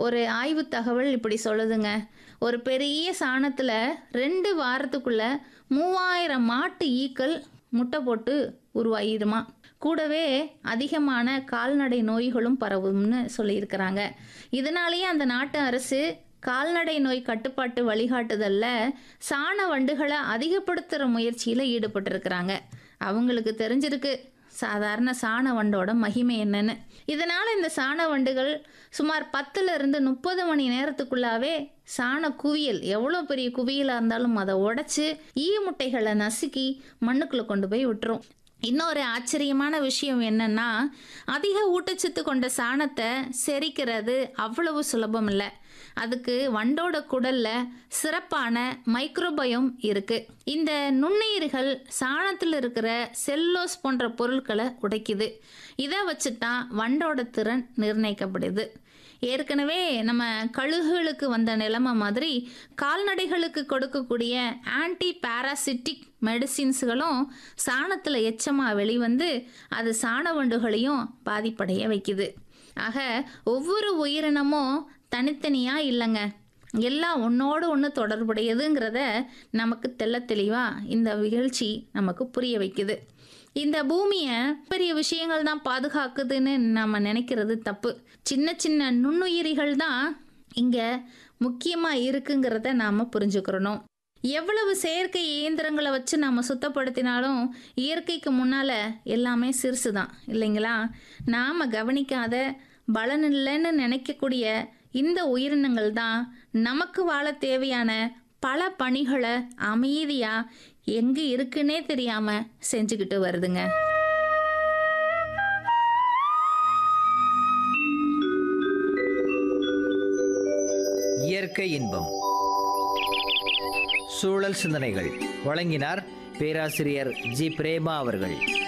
ஒரு ஆய்வு தகவல் இப்படி சொல்லுதுங்க ஒரு பெரிய சாணத்தில் ரெண்டு வாரத்துக்குள்ள மூவாயிரம் மாட்டு ஈக்கள் முட்டை போட்டு உருவாகிடுமா கூடவே அதிகமான கால்நடை நோய்களும் பரவும்னு சொல்லியிருக்கிறாங்க இதனாலேயே அந்த நாட்டு அரசு கால்நடை நோய் கட்டுப்பாட்டு வழிகாட்டுதல்ல சாண வண்டுகளை அதிகப்படுத்துகிற முயற்சியில் ஈடுபட்டிருக்கிறாங்க அவங்களுக்கு தெரிஞ்சிருக்கு சாதாரண சாண வண்டோட மகிமை என்னன்னு இதனால் இந்த சாண வண்டுகள் சுமார் பத்துல இருந்து முப்பது மணி நேரத்துக்குள்ளாவே சாண குவியல் எவ்வளோ பெரிய குவியலாக இருந்தாலும் அதை உடைச்சு ஈ முட்டைகளை நசுக்கி மண்ணுக்குள்ளே கொண்டு போய் விட்டுரும் இன்னொரு ஆச்சரியமான விஷயம் என்னன்னா அதிக ஊட்டச்சத்து கொண்ட சாணத்தை செரிக்கிறது அவ்வளவு சுலபம் இல்லை அதுக்கு வண்டோட குடல்ல சிறப்பான மைக்ரோபயம் இருக்கு இந்த நுண்ணுயிர்கள் சாணத்தில் இருக்கிற செல்லோஸ் போன்ற பொருட்களை உடைக்குது இதை வச்சு தான் வண்டோட திறன் நிர்ணயிக்கப்படுது ஏற்கனவே நம்ம கழுகுகளுக்கு வந்த நிலைமை மாதிரி கால்நடைகளுக்கு கொடுக்கக்கூடிய ஆன்டி பாராசிட்டிக் மெடிசின்ஸ்களும் சாணத்தில் எச்சமாக வெளிவந்து அது சாண வண்டுகளையும் பாதிப்படைய வைக்குது ஆக ஒவ்வொரு உயிரினமும் தனித்தனியாக இல்லைங்க எல்லாம் ஒன்றோடு ஒன்று தொடர்புடையதுங்கிறத நமக்கு தெள்ள தெளிவாக இந்த நிகழ்ச்சி நமக்கு புரிய வைக்குது இந்த பூமியை பெரிய விஷயங்கள் தான் பாதுகாக்குதுன்னு நம்ம நினைக்கிறது தப்பு சின்ன சின்ன நுண்ணுயிரிகள் தான் இங்கே முக்கியமாக இருக்குங்கிறத நாம் புரிஞ்சுக்கிறணும் எவ்வளவு செயற்கை இயந்திரங்களை வச்சு நாம் சுத்தப்படுத்தினாலும் இயற்கைக்கு முன்னால் எல்லாமே சிறுசு தான் இல்லைங்களா நாம் கவனிக்காத பலனில்லைன்னு நினைக்கக்கூடிய இந்த உயிரினங்கள் தான் நமக்கு வாழ தேவையான பல பணிகளை அமைதியாக எங்கே இருக்குன்னே தெரியாமல் செஞ்சுக்கிட்டு வருதுங்க இயற்கை இன்பம் சூழல் சிந்தனைகள் வழங்கினார் பேராசிரியர் ஜி பிரேமா அவர்கள்